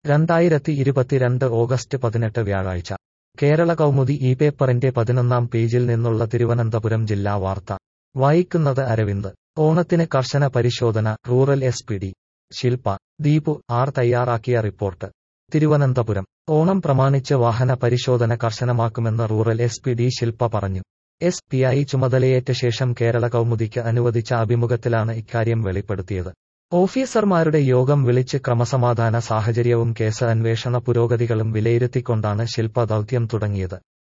രണ്ടായിരത്തി ഇരുപത്തിരണ്ട് ഓഗസ്റ്റ് പതിനെട്ട് വ്യാഴാഴ്ച കേരള കൗമുദി ഈ പേപ്പറിന്റെ പതിനൊന്നാം പേജിൽ നിന്നുള്ള തിരുവനന്തപുരം ജില്ലാ വാർത്ത വായിക്കുന്നത് അരവിന്ദ് ഓണത്തിന് കർശന പരിശോധന rural S P D Shilpa Deepu R തയ്യാറാക്കിയ റിപ്പോർട്ട് തിരുവനന്തപുരം ഓണം പ്രമാണിച്ച് വാഹന പരിശോധന കർശനമാക്കുമെന്ന് rural S P D Shilpa പറഞ്ഞു എസ് പി ഐ ചുമതലയേറ്റ ശേഷം കേരള കൗമുദിക്ക് അനുവദിച്ച അഭിമുഖത്തിലാണ് ഇക്കാര്യം വെളിപ്പെടുത്തിയത് ഓഫീസർമാരുടെ യോഗം വിളിച്ച് ക്രമസമാധാന സാഹചര്യവും കേസ് അന്വേഷണ പുരോഗതികളും വിലയിരുത്തിക്കൊണ്ടാണ് ശില്പ ദൗത്യം തുടങ്ങിയത്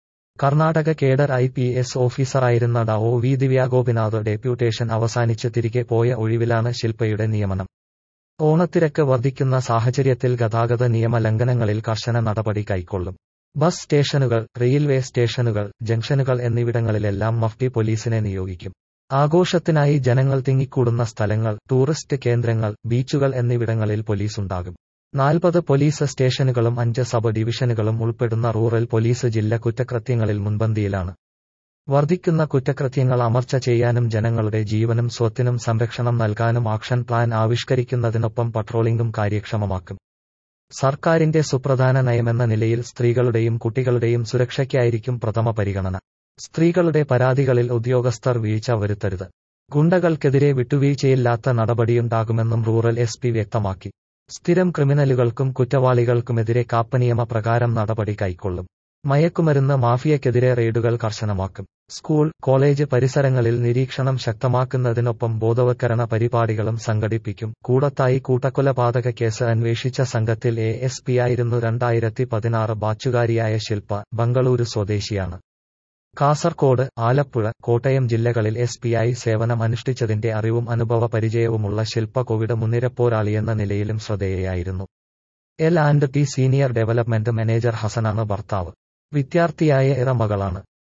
Karnataka cadre I P S ഓഫീസറായിരുന്ന ഡ ഒ വി ദിവ്യാഗോപിനാഥ് ഡെപ്യൂട്ടേഷൻ അവസാനിച്ച് തിരികെ പോയ ഒഴിവിലാണ് ശില്പയുടെ നിയമനം ഓണത്തിരക്ക് വർദ്ധിക്കുന്ന സാഹചര്യത്തിൽ ഗതാഗത നിയമ ലംഘനങ്ങളിൽ കർശന നടപടി കൈക്കൊള്ളും ബസ് സ്റ്റേഷനുകൾ റെയിൽവേ സ്റ്റേഷനുകൾ ജംഗ്ഷനുകൾ എന്നിവിടങ്ങളിലെല്ലാം മഫ്തി പോലീസിനെ നിയോഗിക്കും ആഘോഷത്തിനായി ജനങ്ങൾ തിങ്ങിക്കൂടുന്ന സ്ഥലങ്ങൾ ടൂറിസ്റ്റ് കേന്ദ്രങ്ങൾ ബീച്ചുകൾ എന്നിവിടങ്ങളിൽ പോലീസുണ്ടാകും നാൽപ്പത് പോലീസ് സ്റ്റേഷനുകളും അഞ്ച് സബ് ഡിവിഷനുകളും ഉൾപ്പെടുന്ന റൂറൽ പോലീസ് ജില്ല കുറ്റകൃത്യങ്ങളിൽ മുൻപന്തിയിലാണ് വർദ്ധിക്കുന്ന കുറ്റകൃത്യങ്ങൾ അമർച്ച ചെയ്യാനും ജനങ്ങളുടെ ജീവനും സ്വത്തിനും സംരക്ഷണം നൽകാനും ആക്ഷൻ പ്ലാൻ ആവിഷ്കരിക്കുന്നതിനൊപ്പം പട്രോളിംഗും കാര്യക്ഷമമാക്കും സർക്കാരിന്റെ സുപ്രധാന നയമെന്ന നിലയിൽ സ്ത്രീകളുടെയും കുട്ടികളുടെയും സുരക്ഷയ്ക്കായിരിക്കും പ്രഥമ പരിഗണന സ്ത്രീകളുടെ പരാതികളിൽ ഉദ്യോഗസ്ഥർ വീഴ്ച വരുത്തരുത് ഗുണ്ടകൾക്കെതിരെ വിട്ടുവീഴ്ചയില്ലാത്ത നടപടിയുണ്ടാകുമെന്നും റൂറൽ എസ് പി വ്യക്തമാക്കി സ്ഥിരം ക്രിമിനലുകൾക്കും കുറ്റവാളികൾക്കുമെതിരെ കാപ്പനിയമ പ്രകാരം നടപടി കൈക്കൊള്ളും മയക്കുമരുന്ന് മാഫിയക്കെതിരെ റെയ്ഡുകൾ കർശനമാക്കും സ്കൂൾ കോളേജ് പരിസരങ്ങളിൽ നിരീക്ഷണം ശക്തമാക്കുന്നതിനൊപ്പം ബോധവൽക്കരണ പരിപാടികളും സംഘടിപ്പിക്കും കൂടത്തായി കൂട്ടക്കൊലപാതക കേസ് അന്വേഷിച്ച സംഘത്തിൽ എ എസ് പി ആയിരുന്നു രണ്ടായിരത്തി പതിനാറ് ബാച്ചുകാരിയായ ശില്പ ബംഗളൂരു സ്വദേശിയാണ് കാസർകോട് ആലപ്പുഴ കോട്ടയം ജില്ലകളിൽ എസ് പി ഐ സേവനം അനുഷ്ഠിച്ചതിന്റെ അറിവും അനുഭവ പരിചയവുമുള്ള ശില്പ കോവിഡ് മുൻനിരപ്പോരാളിയെന്ന നിലയിലും ശ്രദ്ധേയയായിരുന്നു L and T senior development manager ഹസനാണ് ഭർത്താവ് വിദ്യാർത്ഥിയായ ഇറമകളാണ്